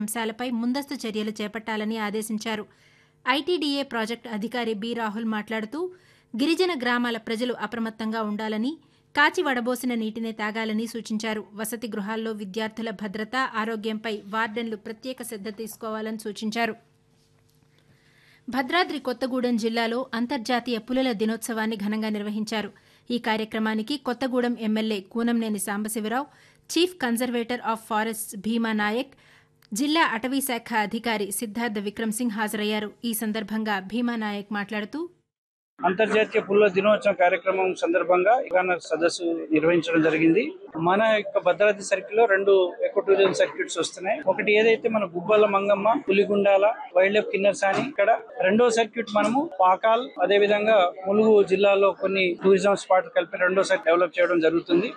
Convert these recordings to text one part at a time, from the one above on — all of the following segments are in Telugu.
అంశాలపై ముందస్తు చర్యలు చేపట్టాలని ఆదేశించారు ఐటీడీఏ ప్రాజెక్టు అధికారి బి రాహుల్ మాట్లాడుతూ గిరిజన గ్రామాల ప్రజలు అప్రమత్తంగా ఉండాలని కాచి వడబోసిన నీటినే తాగాలని సూచించారు వసతి గృహాల్లో విద్యార్థుల భద్రత ఆరోగ్యంపై వార్డెన్లు ప్రత్యేక శ్రద్ద తీసుకోవాలని సూచించారు భద్రాద్రి కొత్తగూడెం జిల్లాలో అంతర్జాతీయ పులుల దినోత్సవాన్ని ఘనంగా నిర్వహించారు ఈ కార్యక్రమానికి Kothagudem MLA Koonamneni Sambasivarao chief conservator of forests Bhima Naik జిల్లా అటవీ శాఖ అధికారి సిద్ధార్థ విక్రమ్ సింగ్ హాజరయ్యారు ఈ సందర్భంగా భీమా నాయక్ మాట్లాడుతూ అంతర్జాతీయ పుల్ల దినోత్సవం కార్యక్రమం సందర్భంగా ఇవాళ సదస్సు నిర్వహించడం జరిగింది మన యొక్క భద్రాద్రి సర్కిల్ లో రెండు ఎకో టూరిజం సర్క్యూట్స్ వస్తున్నాయి ఒకటి ఏదైతే మన గుబ్బల మంగమ్మ పులిగుండాల వైల్డ్ లైఫ్ కిన్నర్స్ అని ఇక్కడ రెండో సర్క్యూట్ మనము పాకాల్ అదే విధంగా ములుగు జిల్లాలో కొన్ని టూరిజం స్పాట్ కలిపి రెండో సైట్ డెవలప్ చేయడం జరుగుతుంది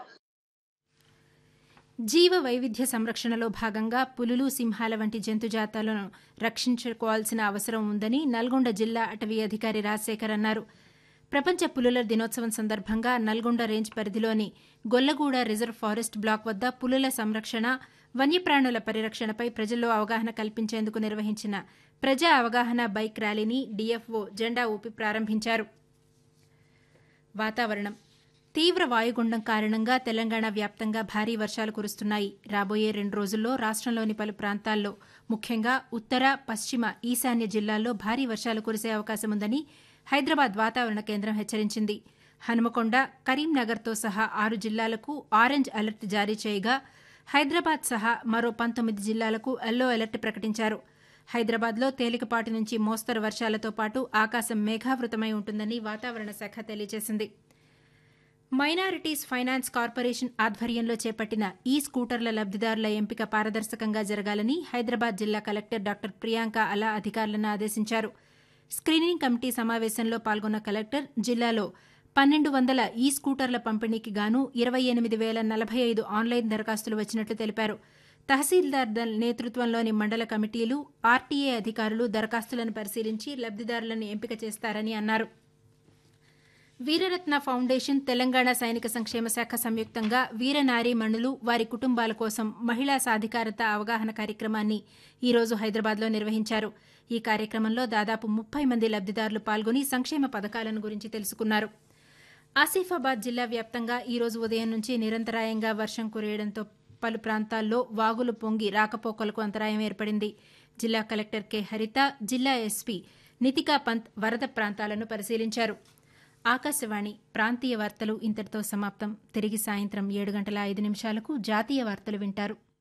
జీవ వైవిధ్య సంరక్షణలో భాగంగా పులులు సింహాల వంటి జంతుజాతాలను రక్షించుకోవాల్సిన అవసరం ఉందని నల్గొండ జిల్లా అటవీ అధికారి రాజశేఖర్ అన్నారు ప్రపంచ పులుల దినోత్సవం సందర్భంగా నల్గొండ రేంజ్ పరిధిలోని గొల్లగూడ రిజర్వ్ ఫారెస్ట్ బ్లాక్ వద్ద పులుల సంరక్షణ వన్యప్రాణుల పరిరక్షణపై ప్రజల్లో అవగాహన కల్పించేందుకు నిర్వహించిన ప్రజా అవగాహన బైక్ ర్యాలీని డీఎఫ్ఓ జెండా ఊపి ప్రారంభించారు వాతావరణం తీవ్ర వాయుగుండం కారణంగా తెలంగాణ వ్యాప్తంగా భారీ వర్షాలు కురుస్తున్నాయి రాబోయే రెండు రోజుల్లో రాష్టంలోని పలు ప్రాంతాల్లో ముఖ్యంగా ఉత్తర పశ్చిమ ఈశాన్య జిల్లాల్లో భారీ వర్షాలు కురిసే అవకాశం ఉందని హైదరాబాద్ వాతావరణ కేంద్రం హెచ్చరించింది హనుమకొండ కరీంనగర్తో సహా ఆరు జిల్లాలకు ఆరెంజ్ అలర్ట్ జారీ చేయగా హైదరాబాద్ సహా మరో పంతొమ్మిది జిల్లాలకు ఎల్లో అలర్ట్ ప్రకటించారు హైదరాబాద్లో తేలికపాటి నుంచి మోస్తరు వర్షాలతో పాటు ఆకాశం మేఘావృతమై ఉంటుందని వాతావరణ శాఖ తెలియజేసింది మైనారిటీస్ ఫైనాన్స్ కార్పొరేషన్ ఆధ్వర్యంలో చేపట్టిన ఈ స్కూటర్ల లబ్దిదారుల ఎంపిక పారదర్శకంగా జరగాలని హైదరాబాద్ జిల్లా కలెక్టర్ డాక్టర్ ప్రియాంక అలా అధికారులను ఆదేశించారు స్క్రీనింగ్ కమిటీ సమావేశంలో పాల్గొన్న కలెక్టర్ జిల్లాలో పన్నెండు వందల ఈ స్కూటర్ల పంపిణీకి గాను ఇరవై ఎనిమిది వేల నలభై ఐదు ఆన్లైన్ దరఖాస్తులు వచ్చినట్లు తెలిపారు తహసీల్దార్ దల్ నేతృత్వంలోని మండల కమిటీలు ఆర్టీఏ అధికారులు దరఖాస్తులను పరిశీలించి లబ్దిదారులను ఎంపిక చేస్తారని అన్నారు వీరరత్న ఫౌండేషన్ తెలంగాణ సైనిక సంక్షేమ శాఖ సంయుక్తంగా వీరనారీమణులు వారి కుటుంబాల కోసం మహిళా సాధికారత అవగాహన కార్యక్రమాన్ని ఈరోజు హైదరాబాద్లో నిర్వహించారు ఈ కార్యక్రమంలో దాదాపు ముప్పై మంది లబ్దిదారులు పాల్గొని సంక్షేమ పథకాలను గురించి తెలుసుకున్నారు ఆసిఫాబాద్ జిల్లా వ్యాప్తంగా ఈరోజు ఉదయం నుంచి నిరంతరాయంగా వర్షం కురియడంతో పలు ప్రాంతాల్లో వాగులు పొంగి రాకపోకలకు అంతరాయం ఏర్పడింది జిల్లా కలెక్టర్ కె హరిత జిల్లా ఎస్పీ నితికా పంత్ వరద ప్రాంతాలను పరిశీలించారు ఆకాశవాణి ప్రాంతీయ వార్తలు ఇంతటితో సమాప్తం తిరిగి సాయంత్రం ఏడు గంటల ఐదు నిమిషాలకు జాతీయ వార్తలు వింటారు